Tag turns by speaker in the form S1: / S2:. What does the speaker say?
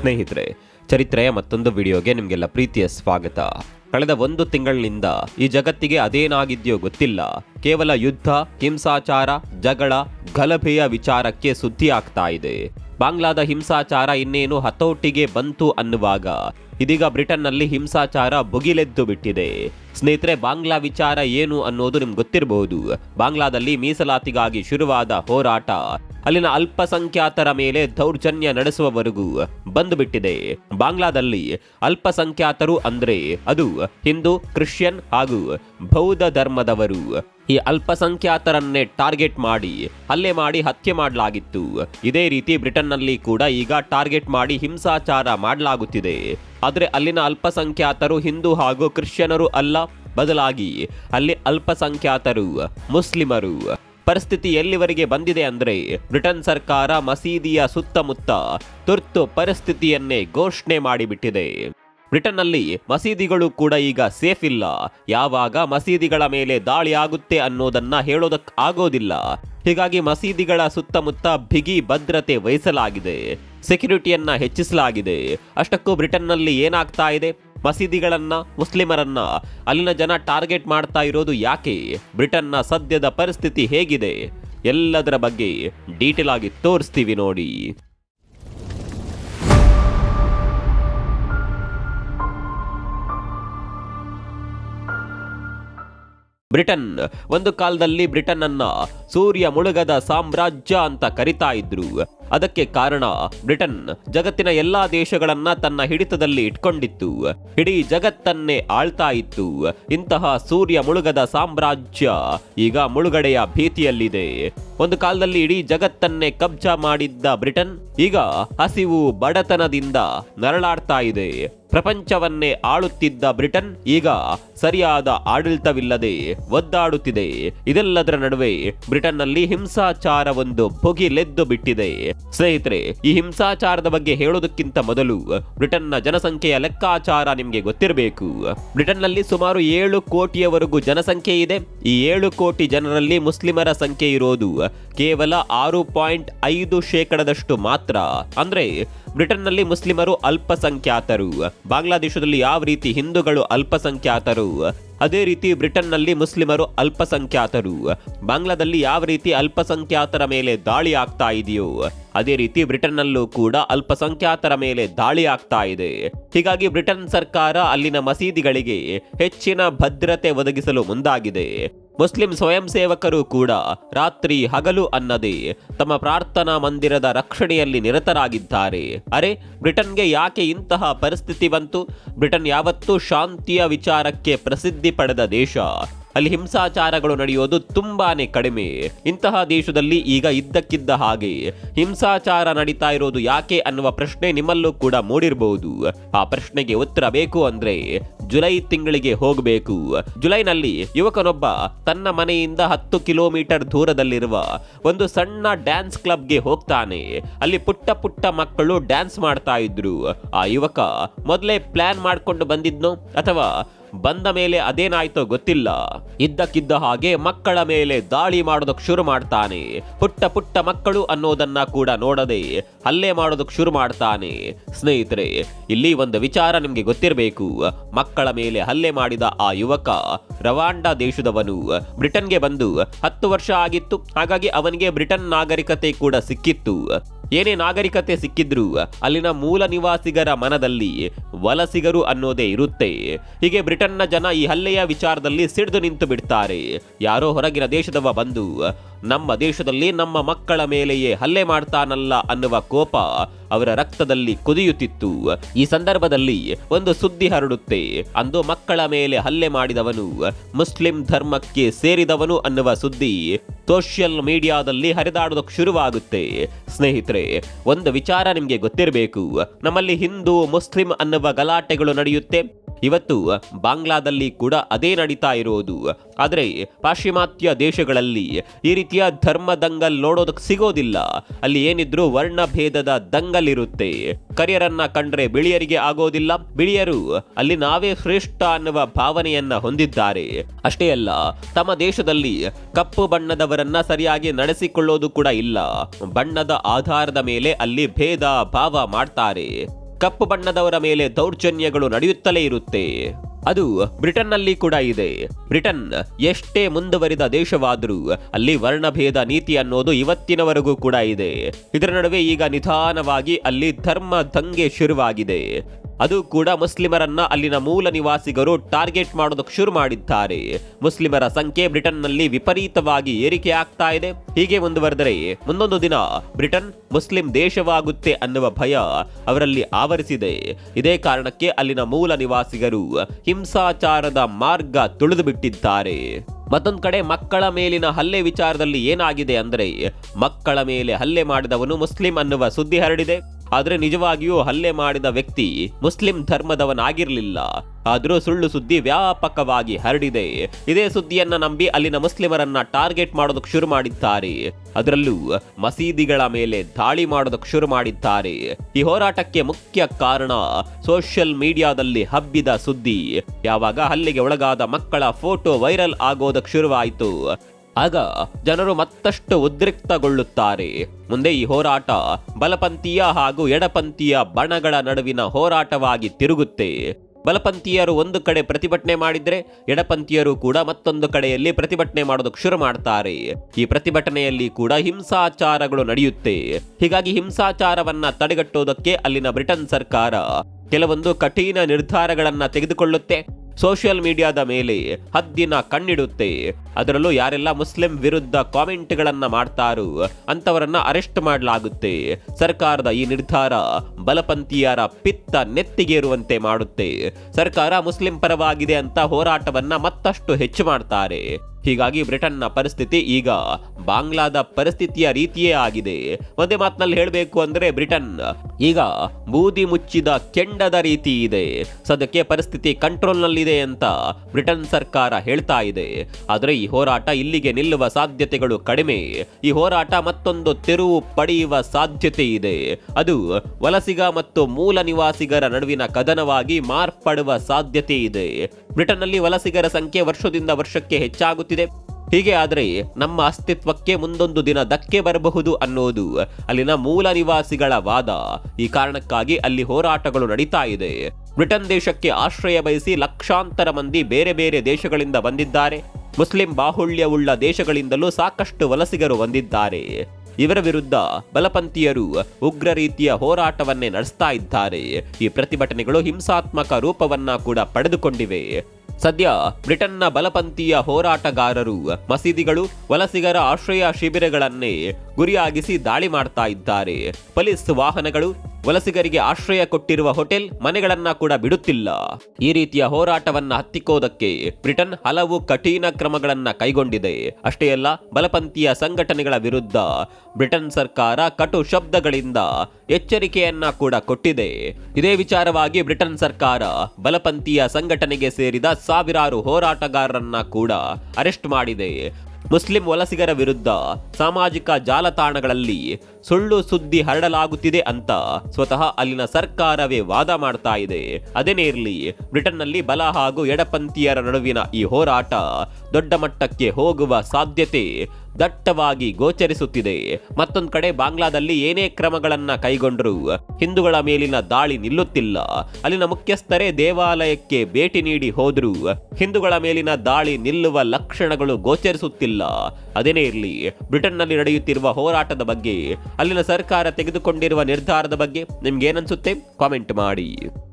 S1: ಸ್ನೇಹಿತರೆ ಚರಿತ್ರೆಯ ಮತ್ತೊಂದು ವಿಡಿಯೋಗೆ ನಿಮಗೆಲ್ಲ ಪ್ರೀತಿಯ ಸ್ವಾಗತ ಕಳೆದ ಒಂದು ತಿಂಗಳಿನಿಂದ ಈ ಜಗತ್ತಿಗೆ ಅದೇನಾಗಿದೆಯೋ ಗೊತ್ತಿಲ್ಲ ಕೇವಲ ಯುದ್ಧ ಹಿಂಸಾಚಾರ ಜಗಳ ಗಲಭೆಯ ವಿಚಾರಕ್ಕೆ ಸುದ್ದಿ ಆಗ್ತಾ ಇದೆ ಬಾಂಗ್ಲಾದ ಹಿಂಸಾಚಾರ ಇನ್ನೇನು ಹತೋಟಿಗೆ ಬಂತು ಅನ್ನುವಾಗ ಇದೀಗ ಬ್ರಿಟನ್ನಲ್ಲಿ ಹಿಂಸಾಚಾರ ಭುಗಿಲೆದ್ದು ಬಿಟ್ಟಿದೆ ಸ್ನೇಹಿತರೆ ಬಾಂಗ್ಲಾ ವಿಚಾರ ಏನು ಅನ್ನೋದು ನಿಮ್ಗೆ ಗೊತ್ತಿರಬಹುದು ಬಾಂಗ್ಲಾದಲ್ಲಿ ಮೀಸಲಾತಿಗಾಗಿ ಶುರುವಾದ ಹೋರಾಟ ಅಲ್ಲಿನ ಅಲ್ಪಸಂಖ್ಯಾತರ ಮೇಲೆ ದೌರ್ಜನ್ಯ ನಡೆಸುವವರೆಗೂ ಬಂದುಬಿಟ್ಟಿದೆ ಬಾಂಗ್ಲಾದಲ್ಲಿ ಅಲ್ಪಸಂಖ್ಯಾತರು ಅಂದ್ರೆ ಅದು ಹಿಂದೂ ಕ್ರಿಶ್ಚಿಯನ್ ಹಾಗೂ ಬೌದ್ಧ ಧರ್ಮದವರು ಈ ಅಲ್ಪಸಂಖ್ಯಾತರನ್ನೇ ಟಾರ್ಗೆಟ್ ಮಾಡಿ ಹಲ್ಲೆ ಮಾಡಿ ಹತ್ಯೆ ಮಾಡಲಾಗಿತ್ತು ಇದೇ ರೀತಿ ಬ್ರಿಟನ್ನಲ್ಲಿ ಕೂಡ ಈಗ ಟಾರ್ಗೆಟ್ ಮಾಡಿ ಹಿಂಸಾಚಾರ ಮಾಡಲಾಗುತ್ತಿದೆ ಆದರೆ ಅಲ್ಲಿನ ಅಲ್ಪಸಂಖ್ಯಾತರು ಹಿಂದೂ ಹಾಗೂ ಕ್ರಿಶ್ಚಿಯನರು ಅಲ್ಲ ಬದಲಾಗಿ ಅಲ್ಲಿ ಅಲ್ಪಸಂಖ್ಯಾತರು ಮುಸ್ಲಿಮರು ಪರಿಸ್ಥಿತಿ ಎಲ್ಲಿವರೆಗೆ ಬಂದಿದೆ ಅಂದ್ರೆ ಬ್ರಿಟನ್ ಸರ್ಕಾರ ಮಸೀದಿಯ ಸುತ್ತಮುತ್ತ ತುರ್ತು ಪರಿಸ್ಥಿತಿಯನ್ನೇ ಘೋಷಣೆ ಮಾಡಿಬಿಟ್ಟಿದೆ ಬ್ರಿಟನ್ನಲ್ಲಿ ಮಸೀದಿಗಳು ಕೂಡ ಈಗ ಸೇಫ್ ಇಲ್ಲ ಯಾವಾಗ ಮಸೀದಿಗಳ ಮೇಲೆ ದಾಳಿ ಆಗುತ್ತೆ ಅನ್ನೋದನ್ನ ಹೇಳೋದಕ್ ಆಗೋದಿಲ್ಲ ಹೀಗಾಗಿ ಮಸೀದಿಗಳ ಸುತ್ತಮುತ್ತ ಬಿಗಿ ಭದ್ರತೆ ವಹಿಸಲಾಗಿದೆ ಸೆಕ್ಯುರಿಟಿಯನ್ನ ಹೆಚ್ಚಿಸಲಾಗಿದೆ ಅಷ್ಟಕ್ಕೂ ಬ್ರಿಟನ್ನಲ್ಲಿ ಏನಾಗ್ತಾ ಇದೆ ಮಸೀದಿಗಳನ್ನ ಮುಸ್ಲಿಮರನ್ನ ಅಲ್ಲಿನ ಜನ ಟಾರ್ಗೆಟ್ ಮಾಡ್ತಾ ಇರೋದು ಯಾಕೆ ಬ್ರಿಟನ್ನ ಸದ್ಯದ ಪರಿಸ್ಥಿತಿ ಹೇಗಿದೆ ಎಲ್ಲದರ ಬಗ್ಗೆ ಡೀಟೇಲ್ ಆಗಿ ತೋರಿಸ್ತೀವಿ ನೋಡಿ ಬ್ರಿಟನ್ ಒಂದು ಕಾಲದಲ್ಲಿ ಬ್ರಿಟನ್ ಅನ್ನ ಸೂರ್ಯ ಮುಳುಗದ ಸಾಮ್ರಾಜ್ಯ ಅಂತ ಕರಿತಾ ಇದ್ರು ಅದಕ್ಕೆ ಕಾರಣ ಬ್ರಿಟನ್ ಜಗತ್ತಿನ ಎಲ್ಲಾ ದೇಶಗಳನ್ನ ತನ್ನ ಹಿಡಿತದಲ್ಲಿ ಇಟ್ಕೊಂಡಿತ್ತು ಇಡೀ ಜಗತ್ತನ್ನೇ ಆಳ್ತಾ ಇತ್ತು ಇಂತಹ ಸೂರ್ಯ ಮುಳುಗದ ಸಾಮ್ರಾಜ್ಯ ಈಗ ಮುಳುಗಡೆಯ ಭೀತಿಯಲ್ಲಿದೆ ಒಂದು ಕಾಲದಲ್ಲಿ ಇಡೀ ಜಗತ್ತನ್ನೇ ಕಬ್ಜಾ ಮಾಡಿದ್ದ ಬ್ರಿಟನ್ ಈಗ ಹಸಿವು ಬಡತನದಿಂದ ನರಳಾಡ್ತಾ ಇದೆ ಪ್ರಪಂಚವನ್ನೇ ಆಳುತ್ತಿದ್ದ ಬ್ರಿಟನ್ ಈಗ ಸರಿಯಾದ ಆಡಳಿತವಿಲ್ಲದೆ ಒದ್ದಾಡುತ್ತಿದೆ ಇದೆಲ್ಲದರ ನಡುವೆ ಬ್ರಿಟನ್ನಲ್ಲಿ ಹಿಂಸಾಚಾರ ಒಂದು ಭುಗಿಲೆದ್ದು ಬಿಟ್ಟಿದೆ ಸ್ನೇಹಿತರೆ ಈ ಹಿಂಸಾಚಾರದ ಬಗ್ಗೆ ಹೇಳೋದಕ್ಕಿಂತ ಮೊದಲು ಬ್ರಿಟನ್ನ ಜನಸಂಖ್ಯೆಯ ಲೆಕ್ಕಾಚಾರ ನಿಮಗೆ ಗೊತ್ತಿರಬೇಕು ಬ್ರಿಟನ್ನಲ್ಲಿ ಸುಮಾರು ಏಳು ಕೋಟಿಯವರೆಗೂ ಜನಸಂಖ್ಯೆ ಇದೆ ಈ ಏಳು ಕೋಟಿ ಜನರಲ್ಲಿ ಮುಸ್ಲಿಮರ ಸಂಖ್ಯೆ ಇರೋದು ಕೇವಲ ಆರು ಪಾಯಿಂಟ್ ಐದು ಶೇಕಡದಷ್ಟು ಮಾತ್ರ ಅಂದ್ರೆ ಬ್ರಿಟನ್ನಲ್ಲಿ ಮುಸ್ಲಿಮರು ಅಲ್ಪಸಂಖ್ಯಾತರು ಬಾಂಗ್ಲಾದೇಶದಲ್ಲಿ ಯಾವ ರೀತಿ ಹಿಂದೂಗಳು ಅಲ್ಪಸಂಖ್ಯಾತರು ಅದೇ ರೀತಿ ಬ್ರಿಟನ್ನಲ್ಲಿ ಮುಸ್ಲಿಮರು ಅಲ್ಪಸಂಖ್ಯಾತರು ಬಾಂಗ್ಲಾದಲ್ಲಿ ಯಾವ ರೀತಿ ಅಲ್ಪಸಂಖ್ಯಾತರ ಮೇಲೆ ದಾಳಿ ಆಗ್ತಾ ಇದೆಯೋ ಅದೇ ರೀತಿ ಬ್ರಿಟನ್ನಲ್ಲೂ ಕೂಡ ಅಲ್ಪಸಂಖ್ಯಾತರ ಮೇಲೆ ದಾಳಿ ಆಗ್ತಾ ಇದೆ ಹೀಗಾಗಿ ಬ್ರಿಟನ್ ಸರ್ಕಾರ ಅಲ್ಲಿನ ಮಸೀದಿಗಳಿಗೆ ಹೆಚ್ಚಿನ ಭದ್ರತೆ ಒದಗಿಸಲು ಮುಂದಾಗಿದೆ ಮುಸ್ಲಿಂ ಸ್ವಯಂ ಸೇವಕರು ಕೂಡ ರಾತ್ರಿ ಹಗಲು ಅನ್ನದೇ ತಮ್ಮ ಪ್ರಾರ್ಥನಾ ಮಂದಿರದ ರಕ್ಷಣೆಯಲ್ಲಿ ನಿರತರಾಗಿದ್ದಾರೆ ಅರೆ ಬ್ರಿಟನ್ಗೆ ಯಾಕೆ ಇಂತಹ ಪರಿಸ್ಥಿತಿ ಬಂತು ಬ್ರಿಟನ್ ಯಾವತ್ತೂ ಶಾಂತಿಯ ವಿಚಾರಕ್ಕೆ ಪ್ರಸಿದ್ಧಿ ಪಡೆದ ದೇಶ ಅಲ್ಲಿ ಹಿಂಸಾಚಾರಗಳು ನಡೆಯೋದು ತುಂಬಾನೇ ಕಡಿಮೆ ಇಂತಹ ದೇಶದಲ್ಲಿ ಈಗ ಇದ್ದಕ್ಕಿದ್ದ ಹಾಗೆ ಹಿಂಸಾಚಾರ ನಡೀತಾ ಇರೋದು ಯಾಕೆ ಅನ್ನುವ ಪ್ರಶ್ನೆ ನಿಮ್ಮಲ್ಲೂ ಕೂಡ ಮೂಡಿರಬಹುದು ಆ ಪ್ರಶ್ನೆಗೆ ಉತ್ತರ ಬೇಕು ಅಂದ್ರೆ ಜುಲೈ ತಿಂಗಳಿಗೆ ಹೋಗಬೇಕು ಜುಲೈನಲ್ಲಿ ಯುವಕನೊಬ್ಬ ತನ್ನ ಮನೆಯಿಂದ ಹತ್ತು ಕಿಲೋಮೀಟರ್ ದೂರದಲ್ಲಿರುವ ಒಂದು ಸಣ್ಣ ಡ್ಯಾನ್ಸ್ ಕ್ಲಬ್ಗೆ ಹೋಗ್ತಾನೆ ಅಲ್ಲಿ ಪುಟ್ಟ ಪುಟ್ಟ ಮಕ್ಕಳು ಡ್ಯಾನ್ಸ್ ಮಾಡ್ತಾ ಇದ್ರು ಆ ಯುವಕ ಮೊದಲೇ ಪ್ಲಾನ್ ಮಾಡ್ಕೊಂಡು ಬಂದಿದ್ನೋ ಅಥವಾ ಬಂದ ಮೇಲೆ ಅದೇನಾಯ್ತೋ ಗೊತ್ತಿಲ್ಲ ಇದ್ದಕ್ಕಿದ್ದ ಹಾಗೆ ಮಕ್ಕಳ ಮೇಲೆ ದಾಳಿ ಮಾಡೋದಕ್ಕೆ ಶುರು ಮಾಡ್ತಾನೆ ಪುಟ್ಟ ಪುಟ್ಟ ಮಕ್ಕಳು ಅನ್ನೋದನ್ನ ಕೂಡ ನೋಡದೆ ಹಲ್ಲೆ ಮಾಡೋದಕ್ಕೆ ಶುರು ಮಾಡ್ತಾನೆ ಸ್ನೇಹಿತರೆ ಇಲ್ಲಿ ಒಂದು ವಿಚಾರ ನಿಮ್ಗೆ ಗೊತ್ತಿರಬೇಕು ಮಕ್ಕಳ ಮೇಲೆ ಹಲ್ಲೆ ಮಾಡಿದ ಆ ಯುವಕ ರವಾಂಡಾ ದೇಶದವನು ಬ್ರಿಟನ್ಗೆ ಬಂದು ಹತ್ತು ವರ್ಷ ಆಗಿತ್ತು ಹಾಗಾಗಿ ಅವನಿಗೆ ಬ್ರಿಟನ್ ನಾಗರಿಕತೆ ಕೂಡ ಸಿಕ್ಕಿತ್ತು ಏನೇ ನಾಗರಿಕತೆ ಸಿಕ್ಕಿದ್ರು ಅಲ್ಲಿನ ಮೂಲ ನಿವಾಸಿಗರ ಮನದಲ್ಲಿ ವಲಸಿಗರು ಅನ್ನೋದೇ ಇರುತ್ತೆ ಹೀಗೆ ಬ್ರಿಟನ್ನ ಜನ ಈ ಹಲ್ಲೆಯ ವಿಚಾರದಲ್ಲಿ ಸಿಡಿದು ನಿಂತು ಬಿಡ್ತಾರೆ ಯಾರೋ ಹೊರಗಿನ ದೇಶದವ ಬಂದು ನಮ್ಮ ದೇಶದಲ್ಲಿ ನಮ್ಮ ಮಕ್ಕಳ ಮೇಲೆಯೇ ಹಲ್ಲೆ ಮಾಡ್ತಾನಲ್ಲ ಅನ್ನುವ ಕೋಪ ಅವರ ರಕ್ತದಲ್ಲಿ ಕುದಿಯುತ್ತಿತ್ತು ಈ ಸಂದರ್ಭದಲ್ಲಿ ಒಂದು ಸುದ್ದಿ ಹರಡುತ್ತೆ ಅಂದು ಮಕ್ಕಳ ಮೇಲೆ ಹಲ್ಲೆ ಮಾಡಿದವನು ಮುಸ್ಲಿಂ ಧರ್ಮಕ್ಕೆ ಸೇರಿದವನು ಅನ್ನುವ ಸುದ್ದಿ ಸೋಷಿಯಲ್ ಮೀಡಿಯಾದಲ್ಲಿ ಹರಿದಾಡೋದಕ್ಕೆ ಶುರುವಾಗುತ್ತೆ ಸ್ನೇಹಿತರೆ ಒಂದು ವಿಚಾರ ನಿಮಗೆ ಗೊತ್ತಿರಬೇಕು ನಮ್ಮಲ್ಲಿ ಹಿಂದೂ ಮುಸ್ಲಿಂ ಅನ್ನುವ ಗಲಾಟೆಗಳು ನಡೆಯುತ್ತೆ ಇವತ್ತು ಬಾಂಗ್ಲಾದಲ್ಲಿ ಕೂಡ ಅದೇ ನಡೀತಾ ಇರೋದು ಆದರೆ ಪಾಶ್ಚಿಮಾತ್ಯ ದೇಶಗಳಲ್ಲಿ ಈ ರೀತಿಯ ಧರ್ಮ ದಂಗಲ್ ನೋಡೋದಕ್ಕೆ ಸಿಗೋದಿಲ್ಲ ಅಲ್ಲಿ ಏನಿದ್ರು ವರ್ಣಭೇದದ ದಂಗಲ್ ಇರುತ್ತೆ ಕರಿಯರನ್ನ ಕಂಡ್ರೆ ಬಿಳಿಯರಿಗೆ ಆಗೋದಿಲ್ಲ ಬಿಳಿಯರು ಅಲ್ಲಿ ನಾವೇ ಶ್ರೇಷ್ಠ ಅನ್ನುವ ಭಾವನೆಯನ್ನ ಹೊಂದಿದ್ದಾರೆ ಅಷ್ಟೇ ಅಲ್ಲ ತಮ್ಮ ದೇಶದಲ್ಲಿ ಕಪ್ಪು ಬಣ್ಣದವರನ್ನ ಸರಿಯಾಗಿ ನಡೆಸಿಕೊಳ್ಳೋದು ಕೂಡ ಇಲ್ಲ ಬಣ್ಣದ ಆಧಾರದ ಮೇಲೆ ಅಲ್ಲಿ ಭೇದ ಭಾವ ಮಾಡ್ತಾರೆ ಕಪ್ಪು ಬಣ್ಣದವರ ಮೇಲೆ ದೌರ್ಜನ್ಯಗಳು ನಡೆಯುತ್ತಲೇ ಇರುತ್ತೆ ಅದು ಬ್ರಿಟನ್ನಲ್ಲಿ ಕೂಡ ಇದೆ ಬ್ರಿಟನ್ ಎಷ್ಟೇ ಮುಂದುವರಿದ ದೇಶವಾದರೂ ಅಲ್ಲಿ ವರ್ಣಭೇದ ನೀತಿ ಅನ್ನೋದು ಇವತ್ತಿನವರೆಗೂ ಕೂಡ ಇದೆ ಇದರ ನಡುವೆ ಈಗ ನಿಧಾನವಾಗಿ ಅಲ್ಲಿ ಧರ್ಮ ದಂಗೆ ಶುರುವಾಗಿದೆ ಅದು ಕೂಡ ಮುಸ್ಲಿಮರನ್ನ ಅಲ್ಲಿನ ಮೂಲ ನಿವಾಸಿಗರು ಟಾರ್ಗೆಟ್ ಮಾಡೋದಕ್ಕೆ ಶುರು ಮಾಡಿದ್ದಾರೆ ಮುಸ್ಲಿಮರ ಸಂಖ್ಯೆ ಬ್ರಿಟನ್ನಲ್ಲಿ ವಿಪರೀತವಾಗಿ ಏರಿಕೆ ಆಗ್ತಾ ಇದೆ ಹೀಗೆ ಮುಂದುವರೆದರೆ ಮುಂದೊಂದು ದಿನ ಬ್ರಿಟನ್ ಮುಸ್ಲಿಂ ದೇಶವಾಗುತ್ತೆ ಅನ್ನುವ ಭಯ ಅವರಲ್ಲಿ ಆವರಿಸಿದೆ ಇದೇ ಕಾರಣಕ್ಕೆ ಅಲ್ಲಿನ ಮೂಲ ನಿವಾಸಿಗರು ಹಿಂಸಾಚಾರದ ಮಾರ್ಗ ತುಳಿದು ಬಿಟ್ಟಿದ್ದಾರೆ ಮತ್ತೊಂದ್ ಕಡೆ ಮಕ್ಕಳ ಮೇಲಿನ ಹಲ್ಲೆ ವಿಚಾರದಲ್ಲಿ ಏನಾಗಿದೆ ಅಂದ್ರೆ ಮಕ್ಕಳ ಮೇಲೆ ಹಲ್ಲೆ ಮಾಡಿದವನು ಮುಸ್ಲಿಂ ಅನ್ನುವ ಸುದ್ದಿ ಹರಡಿದೆ ಆದ್ರೆ ನಿಜವಾಗಿಯೂ ಹಲ್ಲೆ ಮಾಡಿದ ವ್ಯಕ್ತಿ ಮುಸ್ಲಿಂ ಧರ್ಮದವನಾಗಿರ್ಲಿಲ್ಲ ಆದರೂ ಸುಳ್ಳು ಸುದ್ದಿ ವ್ಯಾಪಕವಾಗಿ ಹರಡಿದೆ ಇದೇ ಸುದ್ದಿಯನ್ನ ನಂಬಿ ಅಲ್ಲಿನ ಮುಸ್ಲಿಮರನ್ನ ಟಾರ್ಗೆಟ್ ಮಾಡೋದಕ್ಕೆ ಶುರು ಮಾಡಿದ್ದಾರೆ ಅದರಲ್ಲೂ ಮಸೀದಿಗಳ ಮೇಲೆ ದಾಳಿ ಮಾಡೋದಕ್ಕೆ ಶುರು ಮಾಡಿದ್ದಾರೆ ಈ ಹೋರಾಟಕ್ಕೆ ಮುಖ್ಯ ಕಾರಣ ಸೋಷಿಯಲ್ ಮೀಡಿಯಾದಲ್ಲಿ ಹಬ್ಬಿದ ಸುದ್ದಿ ಯಾವಾಗ ಹಲ್ಲೆಗೆ ಒಳಗಾದ ಮಕ್ಕಳ ಫೋಟೋ ವೈರಲ್ ಆಗೋದಕ್ಕೆ ಶುರುವಾಯಿತು ಆಗ ಜನರು ಮತ್ತಷ್ಟು ಉದ್ರಿಕ್ತಗೊಳ್ಳುತ್ತಾರೆ ಮುಂದೆ ಈ ಹೋರಾಟ ಬಲಪಂಥೀಯ ಹಾಗೂ ಎಡಪಂಥೀಯ ಬಣಗಳ ನಡುವಿನ ಹೋರಾಟವಾಗಿ ತಿರುಗುತ್ತೆ ಬಲಪಂಥೀಯರು ಒಂದು ಕಡೆ ಪ್ರತಿಭಟನೆ ಮಾಡಿದ್ರೆ ಎಡಪಂಥೀಯರು ಕೂಡ ಮತ್ತೊಂದು ಕಡೆಯಲ್ಲಿ ಪ್ರತಿಭಟನೆ ಮಾಡೋದಕ್ಕೆ ಶುರು ಮಾಡ್ತಾರೆ ಈ ಪ್ರತಿಭಟನೆಯಲ್ಲಿ ಕೂಡ ಹಿಂಸಾಚಾರಗಳು ನಡೆಯುತ್ತೆ ಹೀಗಾಗಿ ಹಿಂಸಾಚಾರವನ್ನ ತಡೆಗಟ್ಟೋದಕ್ಕೆ ಅಲ್ಲಿನ ಬ್ರಿಟನ್ ಸರ್ಕಾರ ಕೆಲವೊಂದು ಕಠಿಣ ನಿರ್ಧಾರಗಳನ್ನ ತೆಗೆದುಕೊಳ್ಳುತ್ತೆ ಸೋಷಿಯಲ್ ಮೀಡಿಯಾದ ಮೇಲೆ ಹದ್ದಿನ ಕಣ್ಣಿಡುತ್ತೆ ಅದರಲ್ಲೂ ಯಾರೆಲ್ಲ ಮುಸ್ಲಿಂ ವಿರುದ್ಧ ಕಾಮೆಂಟ್ಗಳನ್ನ ಮಾಡ್ತಾರೋ ಅಂತವರನ್ನ ಅರೆಸ್ಟ್ ಮಾಡಲಾಗುತ್ತೆ ಸರ್ಕಾರದ ಈ ನಿರ್ಧಾರ ಬಲಪಂಥೀಯರ ಪಿತ್ತ ನೆತ್ತಿಗೇರುವಂತೆ ಮಾಡುತ್ತೆ ಸರ್ಕಾರ ಮುಸ್ಲಿಂ ಪರವಾಗಿದೆ ಅಂತ ಹೋರಾಟವನ್ನ ಮತ್ತಷ್ಟು ಹೆಚ್ಚು ಮಾಡ್ತಾರೆ ಹೀಗಾಗಿ ಬ್ರಿಟನ್ನ ಪರಿಸ್ಥಿತಿ ಈಗ ಬಾಂಗ್ಲಾದ ಪರಿಸ್ಥಿತಿಯ ರೀತಿಯೇ ಆಗಿದೆ ಒಂದೇ ಮಾತಿನಲ್ಲಿ ಹೇಳಬೇಕು ಅಂದ್ರೆ ಬ್ರಿಟನ್ ಈಗ ಬೂದಿ ಮುಚ್ಚಿದ ಕೆಂಡದ ರೀತಿ ಇದೆ ಸದ್ಯಕ್ಕೆ ಪರಿಸ್ಥಿತಿ ಕಂಟ್ರೋಲ್ನಲ್ಲಿದೆ ಅಂತ ಬ್ರಿಟನ್ ಸರ್ಕಾರ ಹೇಳ್ತಾ ಇದೆ ಆದರೆ ಈ ಹೋರಾಟ ಇಲ್ಲಿಗೆ ನಿಲ್ಲುವ ಸಾಧ್ಯತೆಗಳು ಕಡಿಮೆ ಈ ಹೋರಾಟ ಮತ್ತೊಂದು ತಿರುವು ಪಡೆಯುವ ಸಾಧ್ಯತೆ ಇದೆ ಅದು ವಲಸಿಗ ಮತ್ತು ಮೂಲ ನಿವಾಸಿಗರ ನಡುವಿನ ಕದನವಾಗಿ ಮಾರ್ಪಡುವ ಸಾಧ್ಯತೆ ಇದೆ ಬ್ರಿಟನ್ನಲ್ಲಿ ವಲಸಿಗರ ಸಂಖ್ಯೆ ವರ್ಷದಿಂದ ವರ್ಷಕ್ಕೆ ಹೆಚ್ಚಾಗುತ್ತಿದೆ ಹೀಗೆ ಆದರೆ ನಮ್ಮ ಅಸ್ತಿತ್ವಕ್ಕೆ ಮುಂದೊಂದು ದಿನ ಧಕ್ಕೆ ಬರಬಹುದು ಅನ್ನೋದು ಅಲ್ಲಿನ ಮೂಲ ನಿವಾಸಿಗಳ ವಾದ ಈ ಕಾರಣಕ್ಕಾಗಿ ಅಲ್ಲಿ ಹೋರಾಟಗಳು ನಡೀತಾ ಇದೆ ಬ್ರಿಟನ್ ದೇಶಕ್ಕೆ ಆಶ್ರಯ ಬಯಸಿ ಲಕ್ಷಾಂತರ ಮಂದಿ ಬೇರೆ ಬೇರೆ ದೇಶಗಳಿಂದ ಬಂದಿದ್ದಾರೆ ಮುಸ್ಲಿಂ ಬಾಹುಳ್ಯವುಳ್ಳ ದೇಶಗಳಿಂದಲೂ ಸಾಕಷ್ಟು ವಲಸಿಗರು ಬಂದಿದ್ದಾರೆ ಇವರ ವಿರುದ್ಧ ಬಲಪಂಥೀಯರು ಉಗ್ರ ರೀತಿಯ ಹೋರಾಟವನ್ನೇ ನಡೆಸ್ತಾ ಇದ್ದಾರೆ ಈ ಪ್ರತಿಭಟನೆಗಳು ಹಿಂಸಾತ್ಮಕ ರೂಪವನ್ನ ಕೂಡ ಪಡೆದುಕೊಂಡಿವೆ ಸದ್ಯ ಬ್ರಿಟನ್ನ ಬಲಪಂಥೀಯ ಹೋರಾಟಗಾರರು ಮಸೀದಿಗಳು ವಲಸಿಗರ ಆಶ್ರಯ ಶಿಬಿರಗಳನ್ನೇ ಗುರಿಯಾಗಿಸಿ ದಾಳಿ ಮಾಡ್ತಾ ಇದ್ದಾರೆ ಪೊಲೀಸ್ ವಾಹನಗಳು ವಲಸಿಗರಿಗೆ ಆಶ್ರಯ ಕೊಟ್ಟಿರುವ ಹೋಟೆಲ್ ಮನೆಗಳನ್ನ ಕೂಡ ಬಿಡುತ್ತಿಲ್ಲ ಈ ರೀತಿಯ ಹೋರಾಟವನ್ನ ಹತ್ತಿಕ್ಕೋದಕ್ಕೆ ಬ್ರಿಟನ್ ಹಲವು ಕಠಿಣ ಕ್ರಮಗಳನ್ನ ಕೈಗೊಂಡಿದೆ ಅಷ್ಟೇ ಅಲ್ಲ ಬಲಪಂಥೀಯ ಸಂಘಟನೆಗಳ ವಿರುದ್ಧ ಬ್ರಿಟನ್ ಸರ್ಕಾರ ಕಟು ಶಬ್ದಗಳಿಂದ ಎಚ್ಚರಿಕೆಯನ್ನ ಕೂಡ ಕೊಟ್ಟಿದೆ ಇದೇ ವಿಚಾರವಾಗಿ ಬ್ರಿಟನ್ ಸರ್ಕಾರ ಬಲಪಂಥೀಯ ಸಂಘಟನೆಗೆ ಸೇರಿದ ಸಾವಿರಾರು ಹೋರಾಟಗಾರರನ್ನ ಕೂಡ ಅರೆಸ್ಟ್ ಮಾಡಿದೆ ಮುಸ್ಲಿಂ ವಲಸಿಗರ ವಿರುದ್ಧ ಸಾಮಾಜಿಕ ಜಾಲತಾಣಗಳಲ್ಲಿ ಸುಳ್ಳು ಸುದ್ದಿ ಹರಡಲಾಗುತ್ತಿದೆ ಅಂತ ಸ್ವತಃ ಅಲ್ಲಿನ ಸರ್ಕಾರವೇ ವಾದ ಮಾಡ್ತಾ ಇದೆ ಅದೇನೇ ಇರಲಿ ಬ್ರಿಟನ್ನಲ್ಲಿ ಬಲ ಹಾಗೂ ಎಡಪಂಥೀಯರ ನಡುವಿನ ಈ ಹೋರಾಟ ದೊಡ್ಡ ಮಟ್ಟಕ್ಕೆ ಹೋಗುವ ಸಾಧ್ಯತೆ ದಟ್ಟವಾಗಿ ಗೋಚರಿಸುತ್ತಿದೆ ಮತ್ತೊಂದು ಕಡೆ ಬಾಂಗ್ಲಾದಲ್ಲಿ ಏನೇ ಕ್ರಮಗಳನ್ನ ಕೈಗೊಂಡರೂ ಹಿಂದೂಗಳ ಮೇಲಿನ ದಾಳಿ ನಿಲ್ಲುತ್ತಿಲ್ಲ ಅಲ್ಲಿನ ಮುಖ್ಯಸ್ಥರೇ ದೇವಾಲಯಕ್ಕೆ ಭೇಟಿ ನೀಡಿ ಹೋದರೂ ಹಿಂದೂಗಳ ಮೇಲಿನ ದಾಳಿ ನಿಲ್ಲುವ ಲಕ್ಷಣಗಳು ಗೋಚರಿಸುತ್ತಿಲ್ಲ ಅದೇನೇ ಇರಲಿ ಬ್ರಿಟನ್ನಲ್ಲಿ ನಡೆಯುತ್ತಿರುವ ಹೋರಾಟದ ಬಗ್ಗೆ ಅಲ್ಲಿನ ಸರ್ಕಾರ ತೆಗೆದುಕೊಂಡಿರುವ ನಿರ್ಧಾರದ ಬಗ್ಗೆ ನಿಮ್ಗೆ ಏನನ್ಸುತ್ತೆ ಕಾಮೆಂಟ್ ಮಾಡಿ